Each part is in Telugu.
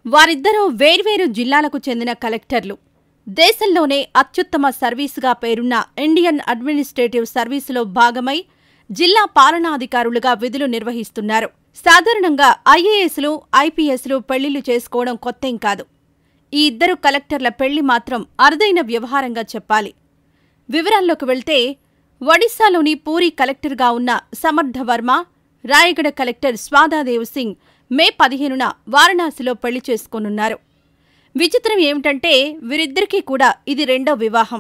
వారిద్దరూ వేర్వేరు జిల్లాలకు చెందిన కలెక్టర్లు దేశంలోనే అత్యుత్తమ సర్వీసుగా పేరున్న ఇండియన్ అడ్మినిస్ట్రేటివ్ సర్వీసులో భాగమై జిల్లా పాలనాధికారులుగా విధులు నిర్వహిస్తున్నారు సాధారణంగా ఐఏఎస్లు ఐపీఎస్లు పెళ్లిళ్లు చేసుకోవడం కొత్తేం కాదు ఈ ఇద్దరు కలెక్టర్ల పెళ్లి మాత్రం అరుదైన వ్యవహారంగా చెప్పాలి వివరాల్లోకి వెళ్తే ఒడిశాలోని పూరీ కలెక్టర్గా ఉన్న సమర్థ వర్మ రాయగడ కలెక్టర్ స్వాదాదేవ్ సింగ్ మే పదిహేనున వారణాసిలో పెళ్లి చేసుకోనున్నారు విచిత్రం ఏమిటంటే వీరిద్దరికీ కూడా ఇది రెండో వివాహం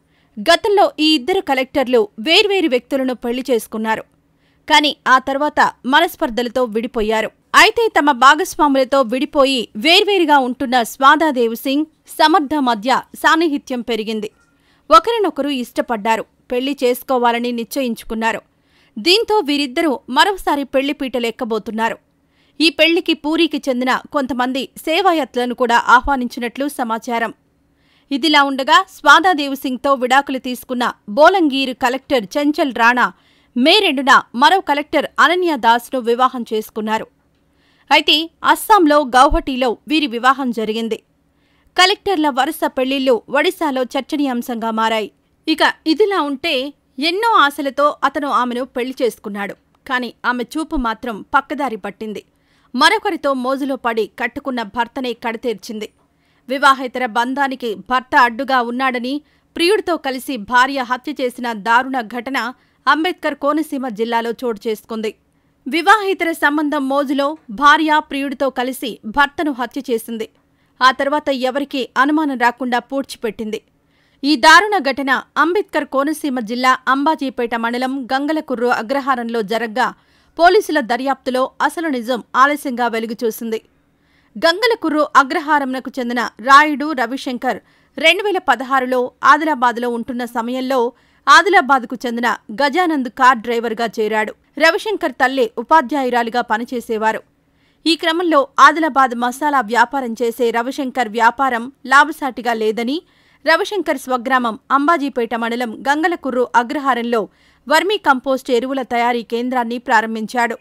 గతంలో ఈ ఇద్దరు కలెక్టర్లు వేర్వేరు వ్యక్తులను పెళ్లి చేసుకున్నారు కానీ ఆ తర్వాత మనస్పర్ధలతో విడిపోయారు అయితే తమ భాగస్వాములతో విడిపోయి వేర్వేరుగా ఉంటున్న స్వాదాదేవ్ సింగ్ సమర్థ మధ్య సాన్నిహిత్యం పెరిగింది ఒకరినొకరు ఇష్టపడ్డారు పెళ్లి చేసుకోవాలని నిశ్చయించుకున్నారు దీంతో వీరిద్దరూ మరోసారి పెళ్లిపీటలు ఎక్కబోతున్నారు ఈ పెళ్లికి పూరికి చెందిన కొంతమంది సేవాయత్లను కూడా ఆహ్వానించినట్లు సమాచారం ఇదిలా ఉండగా స్వాదాదేవ్ సింగ్తో విడాకులు తీసుకున్న బోలంగీర్ కలెక్టర్ చంచల్ రాణా మే రెండున మరో కలెక్టర్ అనన్య దాస్ను వివాహం చేసుకున్నారు అయితే అస్సాంలో గౌహటిలో వీరి వివాహం జరిగింది కలెక్టర్ల వరుస పెళ్లిళ్లు ఒడిశాలో చర్చనీయాంశంగా మారాయి ఇక ఇదిలా ఉంటే ఎన్నో ఆశలతో అతను ఆమెను పెళ్లి చేసుకున్నాడు కాని ఆమె చూపు మాత్రం పక్కదారి పట్టింది మరొకరితో మోజులో పడి కట్టుకున్న భర్తనే కడతీర్చింది వివాహేతర బంధానికి భర్త అడ్డుగా ఉన్నాడని ప్రియుడితో కలిసి భార్య హత్య చేసిన దారుణ ఘటన అంబేద్కర్ కోనసీమ జిల్లాలో చోటు చేసుకుంది వివాహేతర సంబంధం మోజులో భార్య ప్రియుడితో కలిసి భర్తను హత్య చేసింది ఆ తర్వాత ఎవరికీ అనుమానం రాకుండా పూడ్చిపెట్టింది ఈ దారుణ ఘటన అంబేద్కర్ కోనసీమ జిల్లా అంబాజీపేట మండలం గంగలకుర్రు అగ్రహారంలో జరగ్గా పోలీసుల దర్యాప్తులో అసలు నిజం ఆలస్యంగా వెలుగుచూసింది గంగలకుర్రు అగ్రహారంకు చెందిన రాయుడు రవిశంకర్ రెండు వేల పదహారులో ఆదిలాబాద్లో ఉంటున్న సమయంలో ఆదిలాబాద్కు చెందిన గజానంద్ కార్ డ్రైవర్గా చేరాడు రవిశంకర్ తల్లి ఉపాధ్యాయురాలిగా పనిచేసేవారు ఈ క్రమంలో ఆదిలాబాద్ మసాలా వ్యాపారం చేసే రవిశంకర్ వ్యాపారం లాభసాటిగా లేదని రవిశంకర్ స్వగ్రామం అంబాజీపేట మండలం గంగలకుర్రు అగ్రహారంలో వర్మీ కంపోస్ట్ ఎరువుల తయారీ కేంద్రాన్ని ప్రారంభించాడు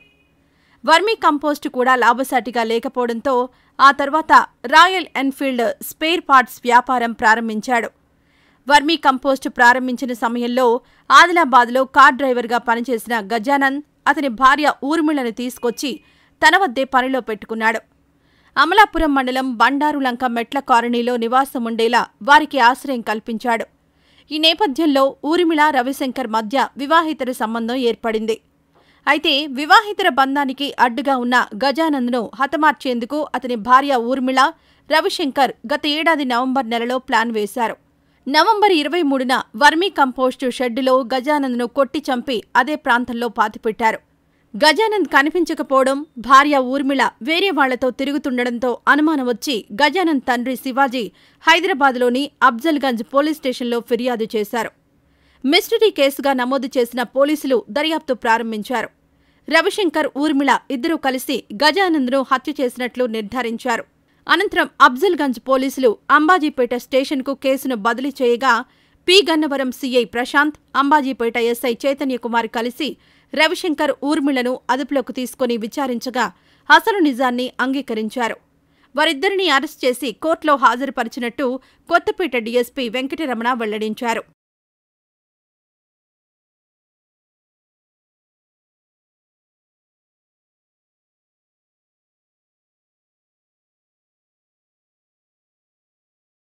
వర్మీ కంపోస్ట్ కూడా లాభసాటిగా లేకపోవడంతో ఆ తర్వాత రాయల్ ఎన్ఫీల్డ్ స్పేర్ పార్ట్స్ వ్యాపారం ప్రారంభించాడు వర్మీ కంపోస్ట్ ప్రారంభించిన సమయంలో ఆదిలాబాద్లో కార్ డ్రైవర్గా పనిచేసిన గజానంద్ అతని భార్య ఊర్మిళను తీసుకొచ్చి తన వద్దే పనిలో పెట్టుకున్నాడు అమలాపురం మండలం బండారులంక మెట్ల కాలనీలో నివాసముండేలా వారికి ఆశ్రయం కల్పించాడు ఈ నేపథ్యంలో ఊర్మిళ రవిశంకర్ మధ్య వివాహితర సంబంధం ఏర్పడింది అయితే వివాహితర బంధానికి అడ్డుగా ఉన్న గజానంద్ను హతమార్చేందుకు అతని భార్య ఊర్మిళ రవిశంకర్ గత ఏడాది నవంబర్ నెలలో ప్లాన్ వేశారు నవంబర్ ఇరవై మూడున వర్మీ కంపోస్టు షెడ్డులో గజానంద్ను కొట్టి చంపి అదే ప్రాంతంలో పాతిపెట్టారు గజానంద్ కనిపించకపోవడం భార్య ఊర్మిళ వేరే వాళ్లతో తిరుగుతుండడంతో అనుమానం వచ్చి గజానంద్ తండ్రి శివాజీ హైదరాబాద్లోని అఫ్జల్గంజ్ పోలీస్ స్టేషన్లో ఫిర్యాదు చేశారు మిస్టరీ కేసుగా నమోదు చేసిన పోలీసులు దర్యాప్తు ప్రారంభించారు రవిశంకర్ ఊర్మిళ ఇద్దరూ కలిసి గజానంద్ను హత్య చేసినట్లు నిర్ధారించారు అనంతరం అఫ్జల్గంజ్ పోలీసులు అంబాజీపేట స్టేషన్కు కేసును బదిలీ చేయగా P Gannavaram CI Prashanth Ambajipeta SI Chaitanyakumar కలిసి రవిశంకర్ ఊర్మిళను అదుపులోకి తీసుకుని విచారించగా అసలు నిజాన్ని అంగీకరించారు వారిద్దరినీ అరెస్ట్ చేసి కోర్టులో హాజరుపరిచినట్టు కొత్తపేట డీఎస్పీ వెంకటరమణ వెల్లడించారు